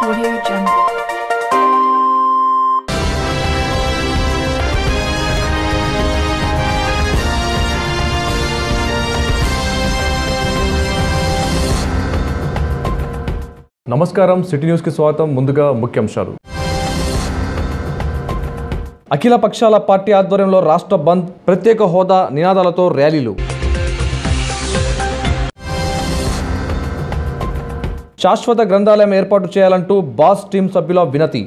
Audio Jungle. నమస్కారం city న్యూస్కి స్వాగతం ముందుగా ముఖ్యాంశాలు అఖిల పక్షాల పార్టీ ఆధ్వర్యంలో రాష్ట్ర బంద్ ప్రత్యేక హోదా నినాదాలతో ర్యాలీలు శాశ్వత గ్రంథాలయం ఏర్పాటు చేయాలంటూ బాస్ టీం సభ్యుల వినతి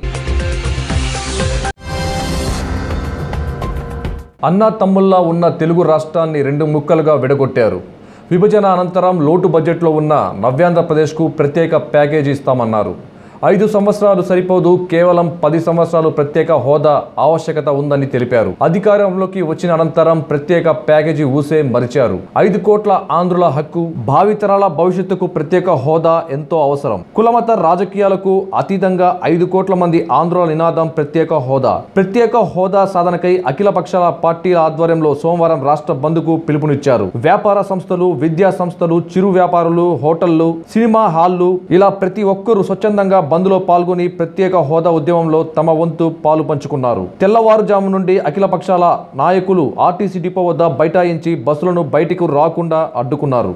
అన్నా తమ్ముల్లా ఉన్న తెలుగు రాష్ట్రాన్ని రెండు ముక్కలుగా విడగొట్టారు విభజన అనంతరం లోటు బడ్జెట్లో ఉన్న నవ్యాంధ్రప్రదేశ్కు ప్రత్యేక ప్యాకేజీ ఇస్తామన్నారు ఐదు సంవత్సరాలు సరిపోదు కేవలం పది సంవత్సరాలు ప్రత్యేక హోదా ఆవశ్యకత ఉందని తెలిపారు అధికారంలోకి వచ్చిన అనంతరం ప్రత్యేక ప్యాకేజీ ఊసే మరిచారు ఐదు కోట్ల ఆంధ్రుల హక్కు భావితరాల భవిష్యత్తుకు ప్రత్యేక హోదా ఎంతో అవసరం కులమత రాజకీయాలకు అతీతంగా ఐదు కోట్ల మంది ఆంధ్రుల నినాదం ప్రత్యేక హోదా ప్రత్యేక హోదా సాధనకై అఖిల పక్షాల పార్టీల ఆధ్వర్యంలో సోమవారం రాష్ట్ర బంద్కు పిలుపునిచ్చారు వ్యాపార సంస్థలు విద్యా సంస్థలు చిరు వ్యాపారులు హోటళ్లు సినిమా హాళ్లు ఇలా ప్రతి ఒక్కరూ స్వచ్ఛందంగా బంద్లో పాల్గొని ప్రత్యేక హోదా ఉద్యమంలో తమ వంతు పాలు పంచుకున్నారు తెల్లవారుజాము నుండి అఖిల పక్షాల నాయకులు ఆర్టీసీ డిపో వద్ద బైఠాయించి బస్సులను బయటికి రాకుండా అడ్డుకున్నారు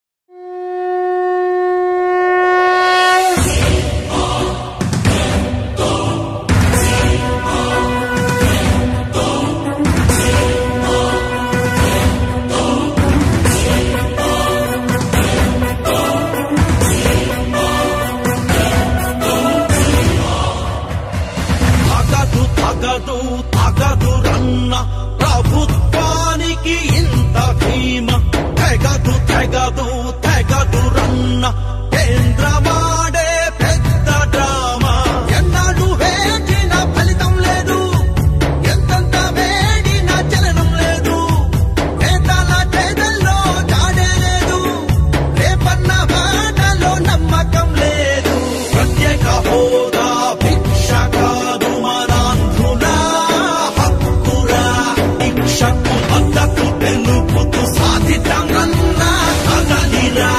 తగదు తగదు తగదు రన్న ప్రభుత్వానికి ఇంత ధీమ తెగదు తెగదు తెగదు రన్న కేంద్రమాడే పెద్ద డ్రామా ఎన్నాడు వేచిన ఫలితం లేదు ఎంతంత వేడిన చలనం లేదు వేదాల చేదల్లో జాడే లేదు రేపన్న మాటలో నమ్మకం లేదు ప్రత్యేక హోదా భిక్ష కాదు మనాంధ్రుల హక్కురా భిక్షకు మద్దతు తెలుపుతూ సాధితం అన్న కదలిరా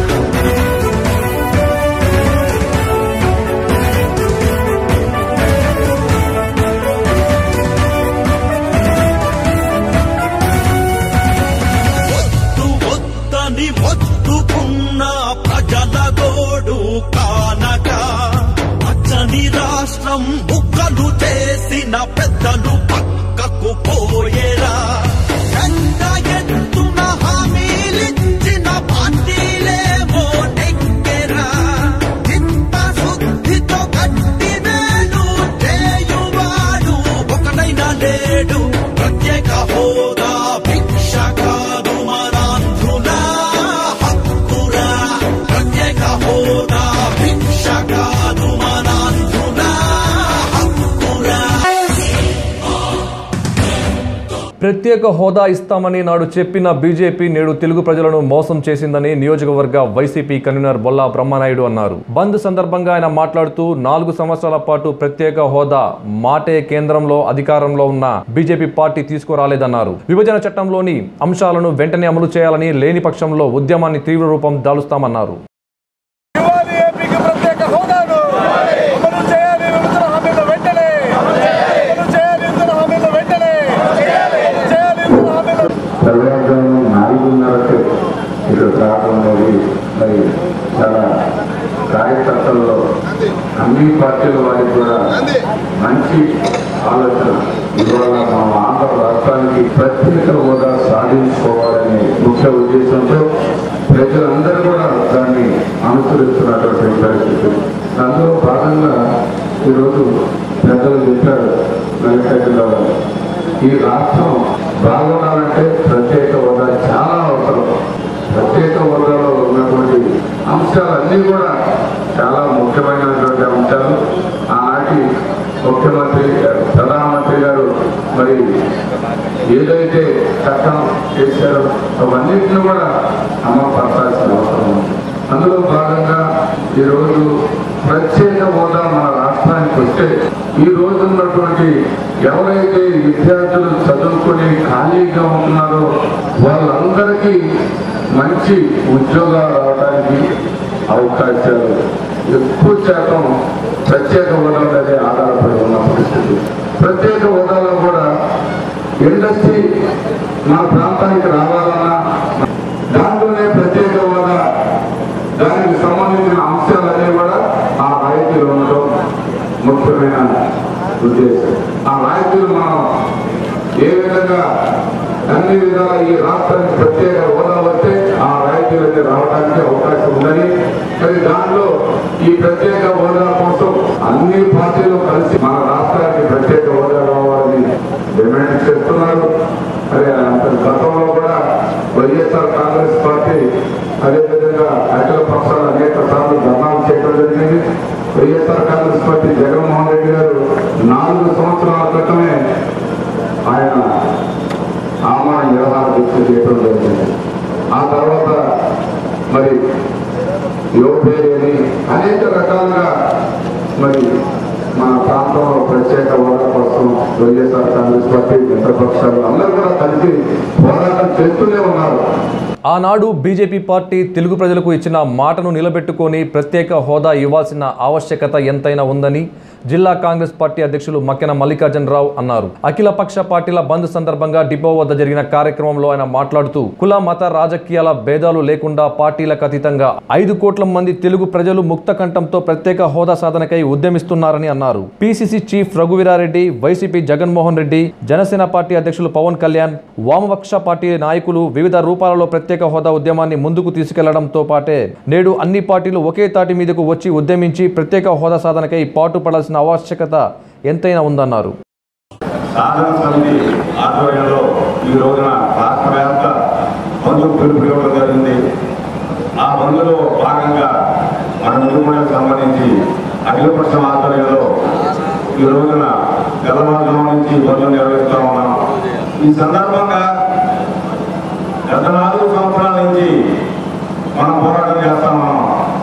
వద్దు వద్దని మొత్తుకున్న ప్రజల గోడు కానక పచ్చని రాష్ట్రం ముక్కలు చేసిన పెద్దలు పక్కకు పోయేరా గంగ ఎత్తున హామీలిచ్చిన పార్టీలేమో నెగ్గెరా ఇంత శుద్ధితో గట్టి వేలు చేయువాడు ఒకటైనా లేడు ప్రత్యేక హోదా భిక్ష కాదు మనాంధ్రుల హక్కురా ప్రత్యేక హోదా భిక్ష కాదు మనాంధ్రుల హక్కురా ప్రత్యేక హోదా ఇస్తామని నాడు చెప్పిన బీజేపీ నేడు తెలుగు ప్రజలను మోసం చేసిందని నియోజకవర్గ వైసీపీ కన్వీనర్ బొల్లా బ్రహ్మనాయుడు అన్నారు బంద్ సందర్భంగా ఆయన మాట్లాడుతూ నాలుగు సంవత్సరాల పాటు ప్రత్యేక హోదా మాటే కేంద్రంలో అధికారంలో ఉన్న బీజేపీ పార్టీ తీసుకురాలేదన్నారు విభజన చట్టంలోని అంశాలను వెంటనే అమలు చేయాలని లేని పక్షంలో ఉద్యమాన్ని తీవ్ర రూపం దాలుస్తామన్నారు ఇవ్వాలి ఏపీకి ప్రత్యేక హోదాను అమలు చేయాలి విభజన హామీల వెంటనే అమలు చేయాలి విభజన హామీల వెంటనే చేయాలి విభజన హామీల తెల్లవారుజాము నాలుగున్నరకు ఇక్కడ రావడం అనేది మరి చాలా కార్యకర్తల్లో అన్ని పార్టీల వారికి కూడా మంచి ఆలోచన ఇవాళ మన ఆంధ్ర రాష్ట్రానికి ప్రత్యేక హోదా సాధించుకోవాలనే ముఖ్య ఉద్దేశంతో ప్రజలందరూ కూడా దాన్ని అనుసరిస్తున్నటువంటి పరిస్థితి అందులో భాగంగా ఈరోజు పెద్దలు చెప్పారు వెంకటరావు గారు. ఈ రాష్ట్రం బాగుండాలంటే ప్రత్యేక హోదా చాలా అవసరం ప్రత్యేక హోదాలో ఉన్నటువంటి అంశాలన్నీ కూడా చాలా ముఖ్యమైనటువంటి అంశాలు ఆనాటి ముఖ్యమంత్రి ప్రధానమంత్రి గారు మరి ఏదైతే చట్టం చేశారో అవన్నిటిని కూడా అమలు పరచాల్సిన అవసరం ఉంది అందులో భాగంగా ఈరోజు ప్రత్యేక హోదా మన రాష్ట్రానికి వస్తే ఈ రోజు ఉన్నటువంటి ఎవరైతే విద్యార్థులు చదువుకొని ఖాళీగా ఉన్నారో వాళ్ళందరికీ మంచి ఉద్యోగాలు రావడానికి అవకాశాలు ఎక్కువ శాతం ప్రత్యేక హోదా మీద ఆధారపడి ఉన్న పరిస్థితి ప్రత్యేక హోదాలో కూడా ఇండస్ట్రీ మన ప్రాంతానికి రావాలన్నా దాంట్లోనే ప్రత్యేక హోదా దానికి సంబంధించిన అంశాలన్నీ కూడా ఆ రాయితీలు ఉండడం ముఖ్యమైన ఉద్దేశం ఆ రాయితీలు మనం ఏ విధంగా అన్ని విధాల ఈ రాష్ట్రానికి ప్రత్యేక హోదా వస్తే ఆ రాయితీలన్నీ రావడానికి అవకాశం ఉందని మరి దాంట్లో ఈ ప్రత్యేక హోదా కోసం అన్ని పార్టీలు కలిసి మన రాష్ట్రానికి ప్రత్యేక హోదా రావాలని డిమాండ్ చేస్తున్నారు అదే అంత గతంలో కూడా వైఎస్ఆర్ కాంగ్రెస్ పార్టీ అదేవిధంగా అఖిల పక్షాలు అనేక సార్లు ధర్నాలు చేయడం జరిగింది వైఎస్ఆర్ కాంగ్రెస్ పార్టీ జగన్మోహన్ రెడ్డి గారు నాలుగు సంవత్సరాల క్రితమే ఆయన ఆమాన నిరహార దీక్ష చేయడం జరిగింది ఆ తర్వాత మరి యువపేరి అని అనేక రకాలుగా మరి మన ప్రాంతంలో ప్రత్యేక హోదా కోసం వైఎస్ఆర్ కాంగ్రెస్ పార్టీ మిత్రపక్షాలు అందరూ కూడా కలిసి పోరాటం చేస్తూనే ఉన్నారు ఆనాడు బీజేపీ పార్టీ తెలుగు ప్రజలకు ఇచ్చిన మాటను నిలబెట్టుకొని ప్రత్యేక హోదా ఇవ్వాల్సిన ఆవశ్యకత ఎంతైనా ఉందని జిల్లా కాంగ్రెస్ పార్టీ అధ్యక్షులు మక్కెన మల్లికార్జునరావు అన్నారు అఖిల పక్ష పార్టీల బంద్ సందర్భంగా డిపో వద్ద జరిగిన కార్యక్రమంలో ఆయన మాట్లాడుతూ కుల మత రాజకీయాల భేదాలు లేకుండా పార్టీలకు అతీతంగా ఐదు కోట్ల మంది తెలుగు ప్రజలు ముక్త కంఠంతో ప్రత్యేక హోదా సాధనకై ఉద్యమిస్తున్నారని అన్నారు PCC chief Raghuveera Reddy YCP Jagan Mohan Reddy Janasena party అధ్యక్షులు పవన్ కళ్యాణ్ వామపక్ష పార్టీ నాయకులు వివిధ రూపాలలో ప్రత్యేక హోదా ఉద్యమాన్ని ముందుకు తీసుకెళ్లడంతో పాటే నేడు అన్ని పార్టీలు ఒకే తాటి మీదకు వచ్చి ఉద్యమించి ప్రత్యేక హోదా సాధనకై పాటుపడాల్సిన ఆవశ్యకత ఎంతైనా ఉందన్నారు సాధన సమితి ఆధ్వర్యంలో ఈ రోజున రాష్ట్ర వ్యాప్త బంధుకు పిలుపు ఇవ్వడం జరిగింది ఆ బంధులో భాగంగా మన నిర్మూలనకు సంబంధించి అఖిలపక్షం ఆధ్వర్యంలో ఈ రోజున తెల్లవారుజాము నుంచి బంధులు నిర్వహిస్తూ ఉన్నాం ఈ సందర్భంగా గత నాలుగు సంవత్సరాల నుంచి మనం పోరాటం చేస్తా ఉన్నాం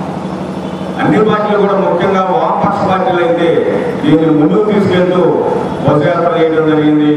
అన్ని పార్టీలు కూడా ముఖ్యంగా వామపక్ష పార్టీలు అయితే దీన్ని ముందుకు తీసుకెళ్తూ బస్సు యాత్ర చేయడం జరిగింది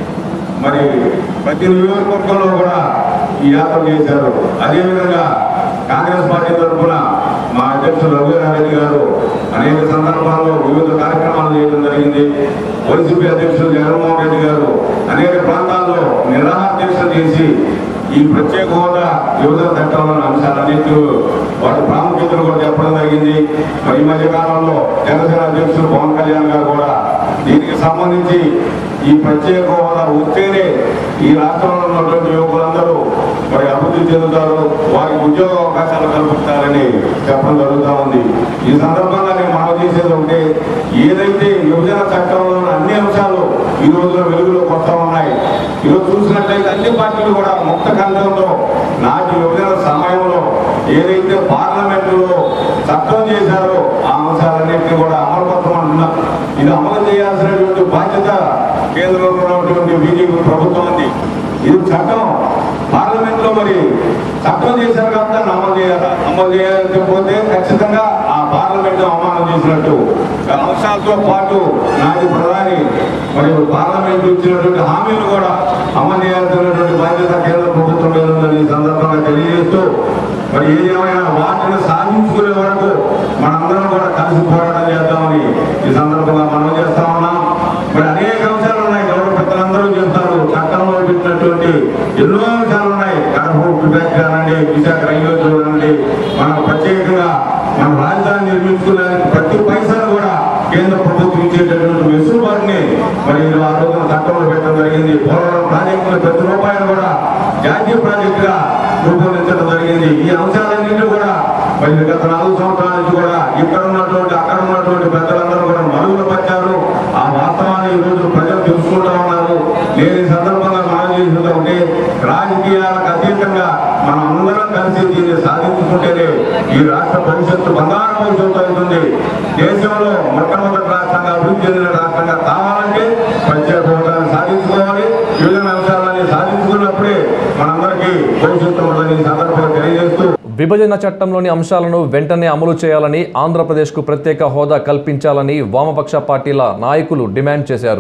మరి ప్రతి నియోజకవర్గంలో కూడా ఈ యాత్ర చేశారు అదేవిధంగా కాంగ్రెస్ పార్టీ తరఫున మా అధ్యక్షులు రఘువీరారెడ్డి గారు అనేక సందర్భాల్లో వివిధ కార్యక్రమాలు చేయడం జరిగింది వైసీపీ అధ్యక్షులు జగన్మోహన్ రెడ్డి గారు అనేక ప్రాంతాల్లో నిరాహార దీక్ష చేసి ఈ ప్రత్యేక హోదా యువత చట్టంలోని అంశాలన్నింటి వాటి ప్రాముఖ్యతను కూడా చెప్పడం జరిగింది మరి ఈ మధ్య కాలంలో జనసేన అధ్యక్షులు పవన్ కళ్యాణ్ గారు కూడా దీనికి సంబంధించి ఈ ప్రత్యేక హోదా వస్తేనే ఈ రాష్ట్రంలో ఉన్నటువంటి యువకులందరూ మరి అభివృద్ధి చెందుతారు వారికి ఉద్యోగ అవకాశాలు కల్పిస్తారని చెప్పడం జరుగుతూ ఉంది ఈ సందర్భంగా నేను మనవి చేసేది ఒకటి ఏదైతే విభజన చట్టంలోని అన్ని అంశాలు ఈ రోజున వెలుగులోకి వస్తూ ఉన్నాయి ఈరోజు చూసినట్లయితే అన్ని పార్టీలు కూడా ముక్త కంఠంతో నాటి విభజన సమయంలో ఏదైతే పార్లమెంటులో చట్టం చేశారో ఆ అంశాలన్నింటినీ కూడా అమలుపరచమంటున్నాం ఇది అమలు చేయాల్సినటువంటి బాధ్యత కేంద్రంలో ఉన్నటువంటి బీజేపీ ప్రభుత్వం ఉంది ఇది చట్టం పార్లమెంట్ లో మరి చట్టం చేశారు కాబట్టి దాన్ని అమలు చేయాలి అమలు చేయకపోతే ఖచ్చితంగా ఆ పార్లమెంట్ అవమానం చేసినట్టు ఆ అంశాలతో పాటు నాటి ప్రధాని మరియు పార్లమెంట్ ఇచ్చినటువంటి హామీలు కూడా అమలు చేయాల్సినటువంటి బాధ్యత కేంద్ర ప్రభుత్వం మీద ఉందని ఈ సందర్భంగా తెలియజేస్తూ మరి ఏదేమైనా వాటిని సాధించుకునే వరకు మనందరం కూడా కలిసి పోరాటం చేద్దామని ఈ సందర్భంగా మనం చేస్తా ఉన్నాం మరి అనేక అంశాలు ఉన్నాయి గౌరవ పెద్దలందరూ చెప్తారు చట్టంలో పెట్టినటువంటి ఎన్నో అంశాలు ఉన్నాయి కడప ఫ్యాక్టరీ అనండి విశాఖ రైల్వే జోన్ అనండి మనం ప్రత్యేకంగా మన రాజధాని నిర్మించుకోవడానికి ప్రతి పైసలు కూడా కేంద్ర ప్రభుత్వం ఇచ్చేటటువంటి వెసులుబాటుని మరి ఈ ఆ రోజున చట్టంలో పెట్టడం జరిగింది పోలవరం ప్రాజెక్టులో ప్రతి రూపాయలు కూడా జాతీయ ప్రాజెక్టుగా రూపొందించడం జరిగింది ఈ అంశాలన్నింటినీ కూడా మరి గత నాలుగు సంవత్సరాల నుంచి కూడా ఇక్కడ ఉన్నటువంటి అక్కడ ఉన్నటువంటి పెద్దలందరూ కూడా మరుగులు పట్టారు ఆ వాస్తవాన్ని ఈ రోజు ప్రజలు తెలుసుకుంటా ఉన్నారు నేను ఈ సందర్భంగా మనం చేసింది ఒకటి రాజకీయాలకు అతీతంగా మనం అందరం కలిసి దీన్ని సాధించుకుంటేనే ఈ రాష్ట్ర భవిష్యత్తు బంగారు భవిష్యత్తు అవుతుంది దేశంలో మొట్టమొదటి రాష్ట్రంగా అభివృద్ధి చెందిన రాష్ట్రంగా కావాలంటే ప్రత్యేక హోదాన్ని సాధించుకోవాలి వివిధ అంశాలని సాధించుకున్నప్పుడే మనందరికీ భవిష్యత్తు ఉందని ఈ సందర్భంగా తెలియజేస్తూ విభజన చట్టంలోని అంశాలను వెంటనే అమలు చేయాలని ఆంధ్రప్రదేశ్కు ప్రత్యేక హోదా కల్పించాలని వామపక్ష పార్టీల నాయకులు డిమాండ్ చేశారు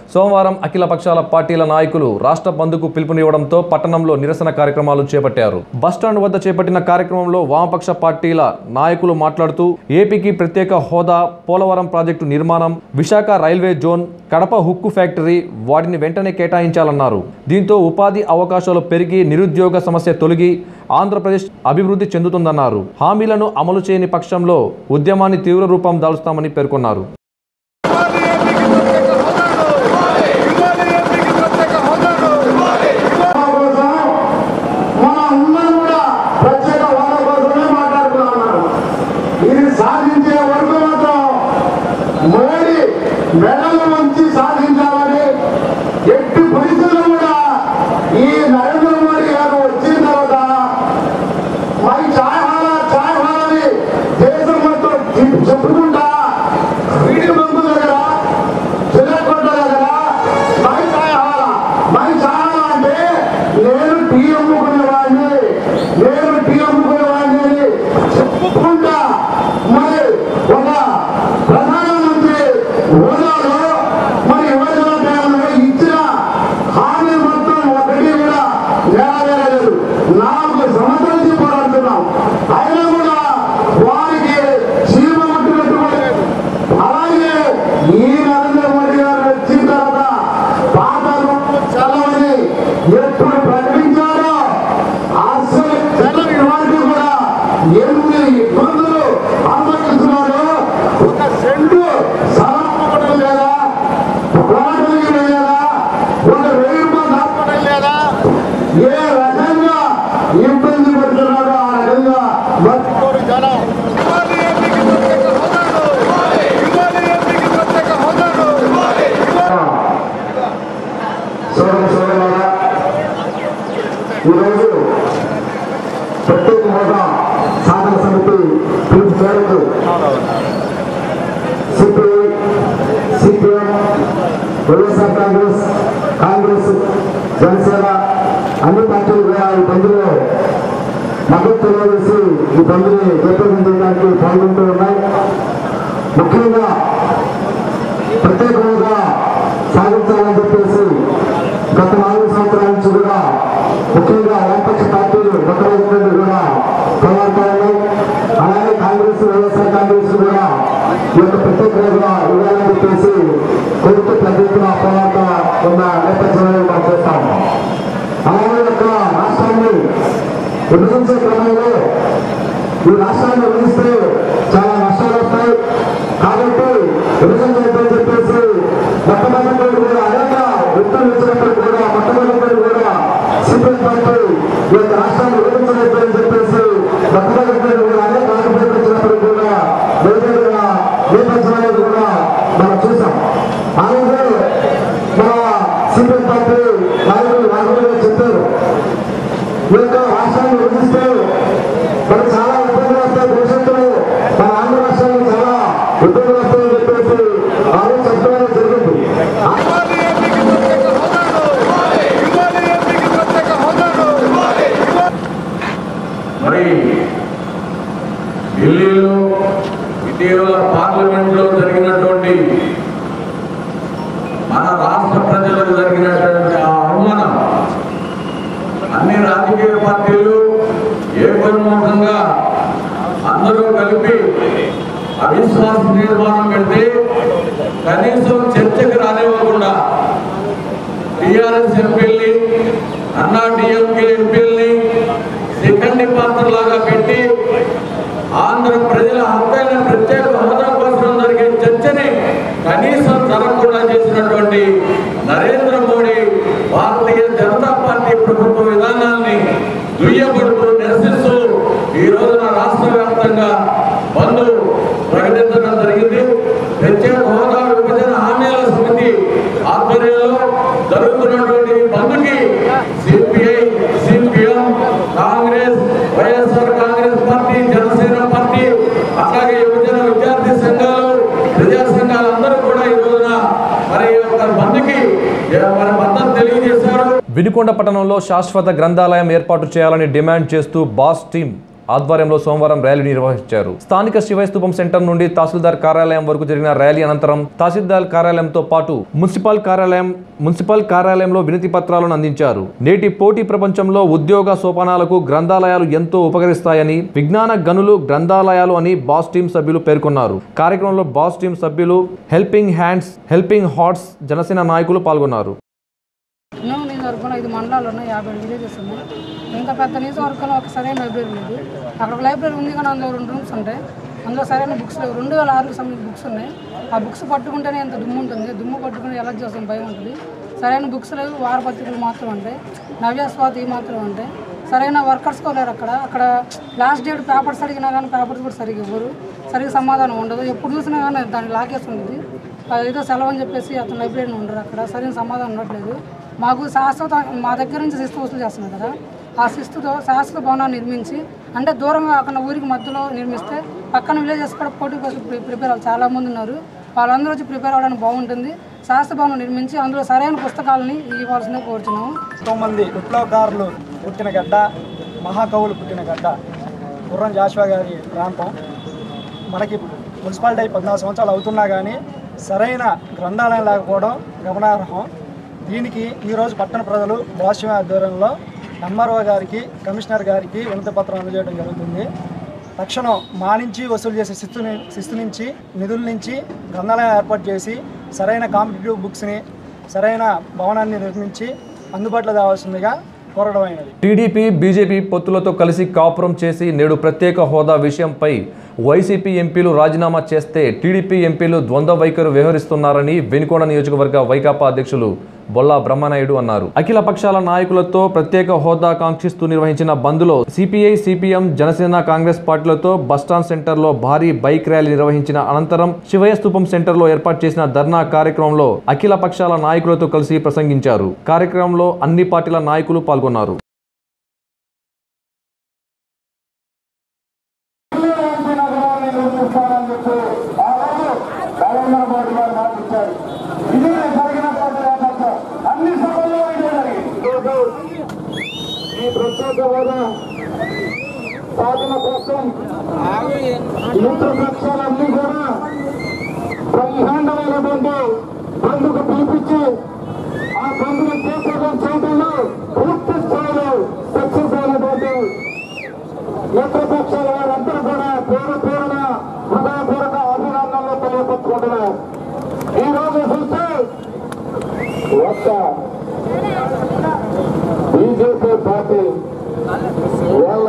సోమవారం అఖిల పక్షాల పార్టీల నాయకులు రాష్ట్ర బంద్కు పిలుపునివ్వడంతో పట్టణంలో నిరసన కార్యక్రమాలు చేపట్టారు బస్టాండ్ వద్ద చేపట్టిన కార్యక్రమంలో వామపక్ష పార్టీల నాయకులు మాట్లాడుతూ ఏపీకి ప్రత్యేక హోదా పోలవరం ప్రాజెక్టు నిర్మాణం విశాఖ రైల్వే జోన్ కడప హుక్కు ఫ్యాక్టరీ వాటిని వెంటనే కేటాయించాలన్నారు దీంతో ఉపాధి అవకాశాలు పెరిగి నిరుద్యోగ సమస్య తొలగి ఆంధ్రప్రదేశ్ అభివృద్ధి చెందుతుందన్నారు హామీలను అమలు చేయని పక్షంలో ఉద్యమాన్ని తీవ్ర రూపం దాల్చుతామని పేర్కొన్నారు ఇవ్వాలి ఏపీకి ప్రత్యేక హోదాను ఇవ్వాలి ఏపీకి ప్రత్యేక హోదాను కోసం మన అందరం కూడా ప్రత్యేక హోదా కోసమే మాట్లాడుకున్నాం ఇది సాధించే వరకు మాత్రం మోడీ మెడలు వంచి సాధించాలని ఎట్టి పరిస్థితుల్లో కూడా ఈ నరేంద్ర మోడీ గారు వచ్చిన తర్వాత మరి చాయ్ హాలా చాయ్ హాలని దేశం మొత్తం చెప్- చెప్పుకుంటా వీడి బంధు దగ్గర చిల్లకొండ దగ్గర మై చాయ్ హాలా మై చాయ్ హాలా అంటే నేను టీ అమ్ముకునేవాడిని నేను టీ అమ్ముకునేవాడిని అని చెప్పుకుంటా మరి ఒక ప్రధానమంత్రి హోదాలో మరి యువజన టైంలో ఇచ్చిన హామీ మొత్తం ఒకటి కూడా నెరవేరలేదు నాలుగు సంవత్సరాల నుంచి పోరాడుతున్నాం అయినా కూడా వారికి సీమ ముట్టు పెట్టుకోలేదు అలాగే ఈ నరేంద్ర మోడీ గారు వచ్చిన తర్వాత పాత రూపంలో చలవని ఎప్పుడు ప్రకటించారో అసలు చలని వారికి కూడా ఎన్ని ఇబ్బందులు అనుభవిస్తున్నారో ఒక సెంటు స్థలం ఇవ్వడం లేదా పోరాటం లేదా ఒక వెయ్యి రూపాయలు దాచుకోవడం లేదా ఏ రకంగా ఇబ్బంది పడుతున్నారో ఆ రకంగా బతుకోరు జనం ఇవ్వాలి ఏపీకి ప్రత్యేక హోదాను ఇవ్వాలి ఏపీకి ప్రత్యేక హోదాను సోదర సోదరులారా ఈరోజు ప్రత్యేక హోదా సాధన సమితి పిలుపు మేరకు CPI CPM YSR Congress Congress Janasena అన్ని పార్టీలు కూడా ఈ బంద్లో మద్దతు తెలియజేసి ఈ బంద్ని జయప్రదం చేయడానికి పాల్గొంటూ ఉన్నాయి ముఖ్యంగా ప్రత్యేక హోదా సాధించాలని చెప్పేసి గత నాలుగు సంవత్సరాల నుంచి కూడా ముఖ్యంగా వామపక్ష పార్టీలు మొదలైనటువంటి కూడా పోరాడుతూ ఉన్నాయి అలాగే కాంగ్రెస్ వైఎస్ఆర్ కాంగ్రెస్ కూడా ఈ యొక్క ప్రత్యేక హోదా ఇవ్వాలని చెప్పేసి కోరుతూ పెద్ద ఎత్తున పోరాడుతూ ఉన్న నేపథ్యంలో మనం చూస్తా ఉన్నాం అలాగే యొక్క రాష్ట్రాన్ని విభజించే క్రమంలో ఈ రాష్ట్రాన్ని విభజిస్తే చాలా నష్టాలు వస్తాయి కాబట్టి విభజన చేయమని చెప్పేసి మొట్టమొదటి కూడా అనేక వ్యక్తులు ఇచ్చినప్పుడు కూడా మొట్టమొదటి కూడా సిపిఎం పార్టీ ఈ యొక్క రాష్ట్రాన్ని విభజించలేదని చెప్పేసి మొట్టమొదటి కూడా అనేక ఆరోపణలు ఇచ్చినప్పుడు కూడా వేదికగా నేపథ్యం అనేది కూడా మనం చూసాం అలాగే మన సిపిఎం పార్టీ నాయకులు నాయకులు చెప్పారు ఈ యొక్క రాష్ట్రాన్ని విభజిస్తే మరి చాలా ఇబ్బందులు వస్తాయి భవిష్యత్తులో మన ఆంధ్ర రాష్ట్రానికి చాలా ఇబ్బందులు వస్తాయని చెప్పేసి ఆ రోజు చెప్పడం జరిగింది ఇవ్వాలి ఏపీకి ప్రత్యేక హోదాను ఇవ్వాలి ఏపీకి ప్రత్యేక హోదాను ఇవ్వాలి మరి ఢిల్లీలో ఇటీవల పార్లమెంట్ లో జరిగినటువంటి మన రాష్ట్ర ప్రజలకు జరిగినటువంటి ఆ అవమానం అన్ని రాజకీయ పార్టీలు ఏకోన్ముఖంగా అందరూ కలిపి అవిశ్వాస నిర్మాణం పెడితే కనీసం చర్చకు రానివ్వకుండా టిఆర్ఎస్ ఎంపీల్ని అన్నా డిఎంకే ఎంపీల్ని సెకండ్ పాత్రలాగా పెట్టి ఆంధ్ర ప్రజల హక్కైన ప్రత్యేక హోదా కోసం జరిగే చర్చని కనీసం జరగకుండా చేసినటువంటి నరేంద్ర మోడీ భారతీయ జనతా పార్టీ ప్రభుత్వ విధానాన్ని దుయ్యబడుతూ నిరసిస్తూ ఈ రోజున రాష్ట్ర వ్యాప్తంగా బంద్ ప్రకటించడం జరిగింది ప్రత్యేక హోదా విభజన హామీల సమితి ఆధ్వర్యంలో జరుగుతున్నటువంటి ఈ బంద్కి CPI CPM Congress YSR Congress party Janasena party అలాగే యువజన విద్యార్థి సంఘాలు ప్రజా సంఘాలందరూ కూడా ఈ రోజున మరి ఈ యొక్క బంద్కి మరి మద్దతు తెలియజేశారు వినుకొండ పట్టణంలో శాశ్వత గ్రంథాలయం ఏర్పాటు చేయాలని డిమాండ్ చేస్తూ బాస్ టీం ఆధ్వర్యంలో సోమవారం ర్యాలీ నిర్వహించారు స్థానిక శివస్తూపం సెంటర్ నుండి తహసీల్దార్ కార్యాలయం వరకు జరిగిన ర్యాలీ అనంతరం తహసీల్దార్ కార్యాలయంతో పాటు మున్సిపల్ కార్యాలయం మున్సిపల్ కార్యాలయంలో వినతి పత్రాలను అందించారు నేటి పోటీ ప్రపంచంలో ఉద్యోగ సోపానాలకు గ్రంథాలయాలు ఎంతో ఉపకరిస్తాయని విజ్ఞాన గనులు గ్రంథాలయాలు అని బాస్ టీం సభ్యులు పేర్కొన్నారు కార్యక్రమంలో బాస్ టీం సభ్యులు helping hands helping hearts Janasena నాయకులు పాల్గొన్నారు ఎన్నో నియోజకవర్గంలో ఐదు మండలాలు ఉన్నాయి యాభై విలేజెస్ ఉన్నాయి ఇంత పెద్ద నియోజకవర్గంలో ఒక సరైన లైబ్రరీ లేదు అక్కడ ఒక లైబ్రరీ ఉంది కానీ అందులో రెండు రూమ్స్ ఉంటాయి అందులో సరైన బుక్స్ లేవు రెండు వేల ఆరుకు సంబంధించిన బుక్స్ ఉన్నాయి ఆ బుక్స్ పట్టుకుంటేనే ఎంత దుమ్ము ఉంటుంది దుమ్ము పట్టుకుని ఎలా చేస్తాం భయం ఉంటుంది సరైన బుక్స్ లేవు వారపత్రికలు మాత్రం ఉంటాయి నవ్యస్వాతి మాత్రం ఉంటాయి సరైన వర్కర్స్ కూడా లేరు అక్కడ అక్కడ లాస్ట్ డేట్ పేపర్స్ అడిగినా కానీ పేపర్స్ కూడా సరిగ్గా ఇవ్వరు సరిగ్గా సమాధానం ఉండదు ఎప్పుడు చూసినా కానీ దాన్ని లాగేసి ఉంటుంది ఏదో సెలవు అని చెప్పేసి అతను లైబ్రరీని ఉండరు అక్కడ సరైన సమాధానం ఉండట్లేదు మాకు శాశ్వత మా దగ్గర నుంచి శిస్తు వసూలు చేస్తున్నారు కదా ఆ శిస్తుతో శాశ్వత భవనాన్ని నిర్మించి అంటే దూరంగా అక్కడ ఊరికి మధ్యలో నిర్మిస్తే పక్కన విలేజెస్ కూడా పోటీ కోసం ప్రి- ప్రిపేర్ అవ్వాలి చాలా మంది ఉన్నారు వాళ్ళందరూ వచ్చి ప్రిపేర్ అవ్వడానికి బాగుంటుంది శాశ్వత భవనం నిర్మించి అందులో సరైన పుస్తకాలని ఇవ్వాల్సిందే కోరుతున్నాము ఎంతోమంది విప్లవకారులు పుట్టిన గడ్డ మహాకవులు పుట్టిన గడ్డ గుర్రం జాషువా గారి ప్రాంతం మనకి మున్సిపాలిటీ అయి పద్నాలుగు సంవత్సరాలు అవుతున్నా కానీ సరైన గ్రంథాలయం లేకపోవడం గమనార్హం దీనికి ఈరోజు పట్టణ ప్రజలు భాష్యం ఆధ్వర్యంలో ఎంఆర్ఓ గారికి కమిషనర్ గారికి వినతి పత్రం అందజేయడం జరుగుతుంది తక్షణం మా నుంచి వసూలు చేసే శిస్తు ని- శిస్తు నుంచి నిధుల నుంచి గ్రంథాలయం ఏర్పాటు చేసి సరైన కాంపిటేటివ్ బుక్స్ని సరైన భవనాన్ని నిర్మించి అందుబాటులో తేవాల్సిందిగా కోరడం అయినది టీడీపీ బీజేపీ పొత్తులతో కలిసి కాపురం చేసి నేడు ప్రత్యేక హోదా విషయంపై వైసీపీ ఎంపీలు రాజీనామా చేస్తే టీడీపీ ఎంపీలు ద్వంద్వ వైఖరి వ్యవహరిస్తున్నారని వెనుకొండ నియోజకవర్గ వైకాపా అధ్యక్షులు బొల్లా బ్రహ్మనాయుడు అన్నారు అఖిల పక్షాల నాయకులతో ప్రత్యేక హోదా కాంక్షిస్తూ నిర్వహించిన బంద్లో సిపిఐ సిపిఎం జనసేన కాంగ్రెస్ పార్టీలతో బస్టాండ్ సెంటర్లో భారీ బైక్ ర్యాలీ నిర్వహించిన అనంతరం శివయ్య స్థూపం సెంటర్లో ఏర్పాటు చేసిన ధర్నా కార్యక్రమంలో అఖిల పక్షాల నాయకులతో కలిసి ప్రసంగించారు కార్యక్రమంలో అన్ని పార్టీల నాయకులు పాల్గొన్నారు నిర్మిస్తానని చెప్పి ఆ రోజు నరేంద్ర మోడీ గారు మాటిచ్చారు ఇది జరిగినటువంటి నేపథ్యం అన్ని సభల్లో ఇదే జరిగింది ఈరోజు ఈ ప్రత్యేక హోదా సాధన కోసం మిత్రపక్షాలన్నీ కూడా బ్రహ్మాండమైనటువంటి బంధుకు పిలిపించి ఆ బంధుని చేపట్టడం చేయడంలో పూర్తి స్థాయిలో సక్సెస్ అయినటువంటి మిత్రపక్షాల వారందరూ కూడా పేరు పేరున హృదయపూర్వక అభినందనలు తెలియపరుచుకుంటున్నారు ఈ రోజు చూస్తే ఒక్క బీజేపీ పార్టీ వాళ్ళ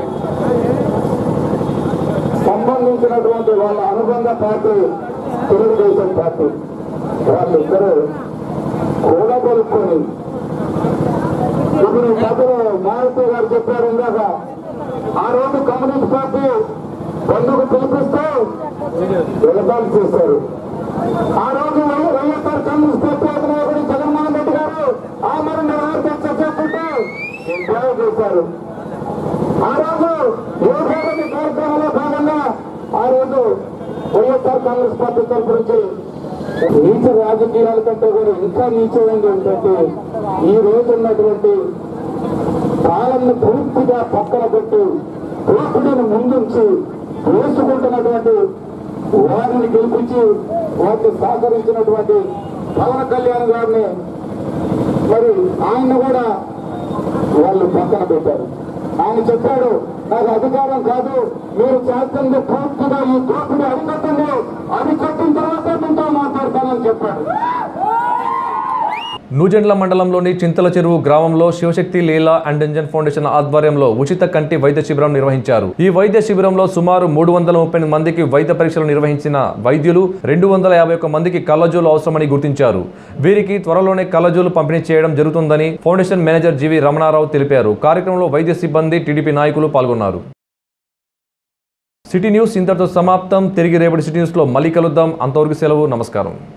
సంబంధించినటువంటి వాళ్ళ అనుబంధ పార్టీ తెలుగుదేశం పార్టీ వాళ్ళిద్దరూ కూడబలుకొని ఇప్పుడు సభలో మారుతి గారు చెప్పారు ఇందాక ఆ రోజు కమ్యూనిస్ట్ పార్టీ బంధుకు పిలిపిస్తూ విలపాలు చేశారు ఆ రోజు వై- వైఎస్ఆర్ కాంగ్రెస్ పార్టీ అధినాయకుడు జగన్మోహన్ రెడ్డి గారు ఆ మరి నెరవేర్చ చెప్పుకుంటూ ఎంజాయ్ చేశారు ఆ రోజు యువసేవకి కార్యక్రమంలో భాగంగా ఆ రోజు వైఎస్ఆర్ కాంగ్రెస్ పార్టీ తరఫు నుంచి నీచ రాజకీయాల కంటే కూడా ఇంకా నీచమైంది ఏంటంటే ఈ రోజు ఉన్నటువంటి పాలనను పూర్తిగా పక్కన పెట్టి దోపిడీని ముందుంచి వేసుకుంటున్నటువంటి వారిని గెలిపించి వారికి సహకరించినటువంటి పవన్ కళ్యాణ్ గారిని మరి ఆయన కూడా వాళ్ళు పక్కన పెట్టారు ఆయన చెప్పాడు నాకు అధికారం కాదు మీరు చేస్తుంది పూర్తిగా ఈ దోపిడీ అరికట్టండి అరికట్టిన తర్వాత మీతో మాట్లాడతానని చెప్పాడు నూజెండ్ల మండలంలోని చింతల చెరువు గ్రామంలో Shivashakti Leela and engine foundation ఆధ్వర్యంలో ఉచిత కంటి వైద్య శిబిరం నిర్వహించారు ఈ వైద్య శిబిరంలో సుమారు మూడు వందల ముప్పై ఎనిమిది మందికి వైద్య పరీక్షలు నిర్వహించిన వైద్యులు రెండు వందల యాభై ఒక్క మందికి కళ్ళజోలు అవసరమని గుర్తించారు వీరికి త్వరలోనే కళ్ళజోలు పంపిణీ చేయడం జరుగుతుందని ఫౌండేషన్ మేనేజర్ జీవి రమణారావు తెలిపారు కార్యక్రమంలో వైద్య సిబ్బంది టీడీపీ నాయకులు పాల్గొన్నారు సిటీ న్యూస్ ఇంతటితో సమాప్తం తిరిగి రేపటి సిటీ న్యూస్లో మళ్ళీ కలుద్దాం అంతవరకు సెలవు నమస్కారం